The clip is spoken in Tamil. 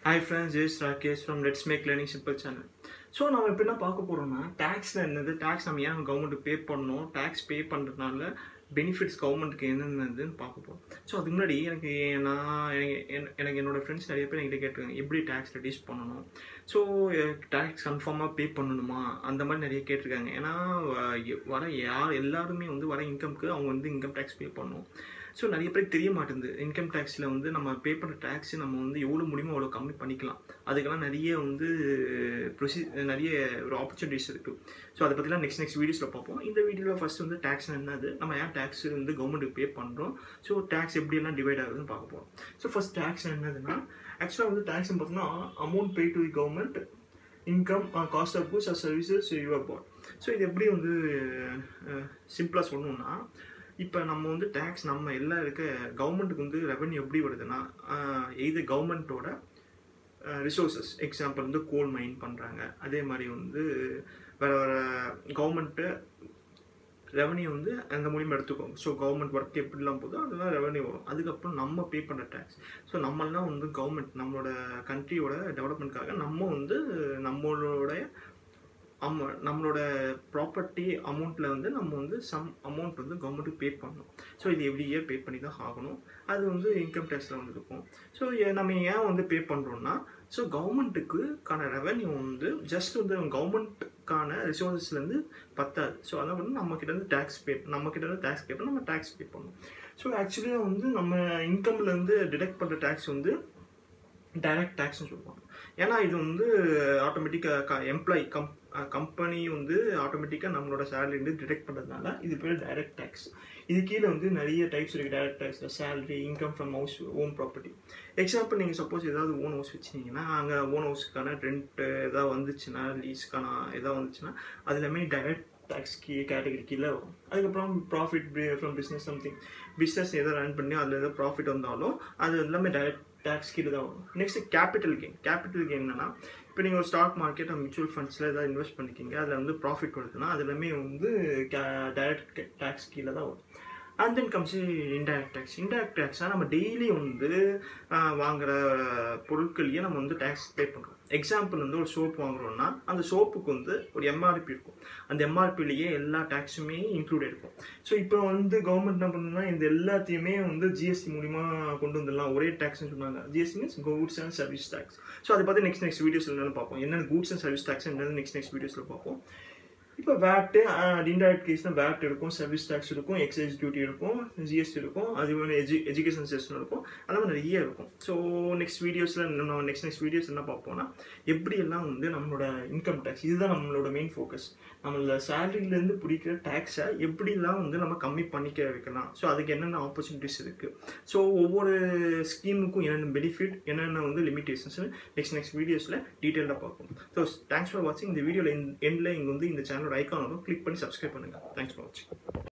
hi friends Jais Rakesh from let's make learning simple channel so நம்ம இப்போ என்ன பார்க்க போகிறோம்னா டேக்ஸில் என்னது டேக்ஸ் நம்ம ஏன் கவர்மெண்ட்டுக்கு பே பண்ணணும் டேக்ஸ் பே பண்ணுறதுனால பெனிஃபிட்ஸ் கவர்மெண்ட்டுக்கு என்னென்னதுன்னு பார்க்க போகிறோம் ஸோ அதுக்கு முன்னாடி எனக்கு நான் எனக்கு என்- எனக்கு என்னோட ஃப்ரெண்ட்ஸ் நிறைய பேர் என்கிட்ட கேட்டிருக்காங்க எப்படி டேக்ஸ் ரெடியூஸ் பண்ணணும் ஸோ டேக்ஸ் கன்ஃபார்மாக பே பண்ணணுமா அந்த மாதிரி நிறைய கேட்டிருக்காங்க ஏன்னா அஹ், எ- வர யார் எல்லாருமே வந்து வர இன்கம்க்கு அவங்க வந்து இன்கம் டேக்ஸ் பே பண்ணணும் ஸோ நிறைய பேருக்கு தெரிய மாட்டேங்குது இன்கம் டேக்ஸில் வந்து நம்ம பே பண்ணுற டேக்ஸ் நம்ம வந்து எவ்வளோ முடியுமோ அவ்வளோ கம்மி பண்ணிக்கலாம் அதுக்கெல்லாம் நிறைய வந்து ப்ரொசீ நிறைய ஒரு ஆப்பர்ச்சுனிட்டிஸ் இருக்குது ஸோ அதை பற்றிலாம் நெக்ஸ்ட் நெக்ஸ்ட் வீடியோஸில் பார்ப்போம் இந்த வீடியோவில் ஃபஸ்ட் வந்து டேக்ஸ் என்னது நம்ம ஏன் டேக்ஸ் வந்து கவர்மெண்ட்டுக்கு பே பண்ணுறோம் ஸோ டேக்ஸ் எப்படியெல்லாம் டிவைட் ஆகுதுன்னு பார்க்க போகிறோம் ஸோ ஃபஸ்ட் டேக்ஸ் என்னதுன்னா ஆக்சுவலாக வந்து டேக்ஸ்னு பார்த்தோம்னா amount pay to the government income cost of goods or services you're bought so இது எப்படி வந்து சிம்பிளாக சொல்லணும்னா இப்போ நம்ம வந்து டேக்ஸ் நம்ம எல்லாம் இருக்க கவர்மெண்ட்டுக்கு வந்து ரெவன்யூ எப்படி வருதுன்னா இது கவர்மெண்ட்டோட ரிசோர்ஸஸ் எக்ஸாம்பிள் வந்து கோல் மைன் பண்ணுறாங்க அதே மாதிரி வந்து வேறு வேறு கவர்மெண்ட்டு ரெவன்யூ வந்து அந்த மூலியமாக எடுத்துக்கோம் ஸோ கவர்மெண்ட் ஒர்க் எப்படிலாம் போதோ அதெல்லாம் ரெவன்யூ வரும் அதுக்கப்புறம் நம்ம பே பண்ணுற டேக்ஸ் ஸோ நம்மளாம் வந்து கவர்மெண்ட் நம்மளோட கண்ட்ரியோட டெவலப்மெண்ட்காக நம்ம வந்து நம்மளோட அம்ம நம்மளோட ப்ராப்பர்ட்டி அமௌண்ட்டில் வந்து நம்ம வந்து சம் அமௌண்ட் வந்து கவர்மெண்ட்டுக்கு பே பண்ணணும் ஸோ இது எவ்ரி இயர் பே பண்ணி தான் ஆகணும் அது வந்து இன்கம் டேக்ஸில் வந்து இருக்கும் ஸோ நம்ம ஏன் வந்து பே பண்ணுறோம்னா ஸோ கவர்மெண்ட்டுக்குக்கான ரெவன்யூ வந்து ஜஸ்ட் வந்து கவர்மெண்ட்டுக்கான ரிசோர்ஸஸ்லேருந்து பத்தாது ஸோ அதை வந்து நம்ம கிட்ட இருந்து டேக்ஸ் பே நம்ம கிட்ட இருந்து டேக்ஸ் பே பண்ண நம்ம டேக்ஸ் பே பண்ணணும் ஸோ ஆக்சுவலியாக வந்து நம்ம இன்கம்லேருந்து டிடெக்ட் பண்ணுற டேக்ஸ் வந்து டைரக்ட் டேக்ஸ்னு சொல்லுவாங்க ஏன்னா இது வந்து ஆட்டோமேட்டிக்காக எம்ப்ளாயி கம் கம்பெனி வந்து ஆட்டோமேட்டிக்காக நம்மளோட சேலரி வந்து டிடெக்ட் பண்ணுறதுனால இது பேர் டைரக்ட் டேக்ஸ் இது கீழே வந்து நிறைய டைப்ஸ் இருக்குது direct tax salary income from house own property example நீங்கள் சப்போஸ் ஏதாவது ஓன் ஹவுஸ் வச்சுருந்தீங்கன்னா அங்கே ஓன் ஹவுஸ்க்கான ரெண்ட் ஏதாவது வந்துச்சுன்னா லீஸ்க்கான ஏதாவது வந்துச்சுன்னா அது எல்லாமே டைரக்ட் டேக்ஸ் கீ கேட்டகரி கீழே வரும் அதுக்கப்புறம் profit from business something business எதை ரன் பண்ணி அதில் எதாவது ப்ராஃபிட் வந்தாலும் அது எல்லாமே டைரக்ட் டேக்ஸ் கீழே தான் வரும் next capital gain capital gain என்னன்னா இப்போ நீங்கள் ஒரு ஸ்டாக் மார்க்கெட் மியூச்சுவல் ஃபண்ட்ஸில் ஏதாவது இன்வெஸ்ட் பண்ணிக்கிங்க அதில் வந்து ப்ராஃபிட் வருதுன்னா அது எல்லாமே வந்து டைரக்ட் டேக்ஸ் கீழே தான் வரும் and then comes indirect tax indirect டேக்ஸ்னால் நம்ம டெய்லி வந்து ஆஹ், வாங்குற பொருட்களையே நம்ம வந்து டேக்ஸ் பே பண்ணுறோம் எக்ஸாம்பிள் வந்து ஒரு சோப் வாங்குறோம்னா அந்த சோப்புக்கு வந்து ஒரு எம்ஆர்பி இருக்கும் அந்த எம்ஆர்பிலேயே எல்லா டேக்ஸுமே இன்க்ளூட் இருக்கும் ஸோ இப்போ வந்து கவர்மெண்ட் என்ன பண்ணுன்னா இந்த எல்லாத்தையுமே வந்து ஜிஎஸ்டி மூலிமா கொண்டு வந்துடலாம் ஒரே டேக்ஸ்னு சொன்னாங்க GST means goods and service tax so அதை பற்றி நெக்ஸ்ட் நெக்ஸ்ட் வீடியோஸில் என்னென்னு பார்ப்போம் என்னென்ன கூட்ஸ் அண்ட் சர்வீஸ் டேக்ஸ் என்னென்னு நெக்ஸ்ட் நெக்ஸ்ட் வீடியோஸில் பார்ப்போம் இப்போ வேட்டு இன்டைரக்ட் கேஸ்னால் வேட் இருக்கும் சர்வீஸ் டேக்ஸ் இருக்கும் எக்ஸைஸ் டியூட்டி இருக்கும் ஜிஎஸ்டி இருக்கும் அது மாதிரி எஜு எஜுகேஷன் செஷன் இருக்கும் அந்த மாதிரி நிறைய இருக்கும் ஸோ நெக்ஸ்ட் வீடியோஸில் நம்ம நெக்ஸ்ட் நெக்ஸ்ட் வீடியோஸ் என்ன பார்ப்போம்னா எப்படியெல்லாம் வந்து நம்மளோட இன்கம் டேக்ஸ் இதுதான் நம்மளோட மெயின் ஃபோக்கஸ் நம்மளோட சேலரியிலேருந்து பிடிக்கிற டேக்ஸை எப்படிலாம் வந்து நம்ம கம்மி பண்ணிக்க வைக்கலாம் ஸோ அதுக்கு என்னென்ன ஆப்பர்ச்சுனிட்டிஸ் இருக்குது ஸோ ஒவ்வொரு ஸ்கீமுக்கும் என்னென்ன பெனிஃபிட் என்னென்ன வந்து லிமிடேஷன்ஸ் நெக்ஸ்ட் நெக்ஸ்ட் வீடியோஸில் டீட்டெயிலாக பார்ப்போம் ஸோ தேங்க்ஸ் ஃபார் வாட்சிங் இந்த வீடியோவில் எண்டில் இங்கே வந்து இந்த சேனலோட ஐக்கான் வரும் கிளிக் பண்ணி சப்ஸ்கிரைப் பண்ணுங்கள் தேங்க்ஸ் ஃபார் வாட்சிங்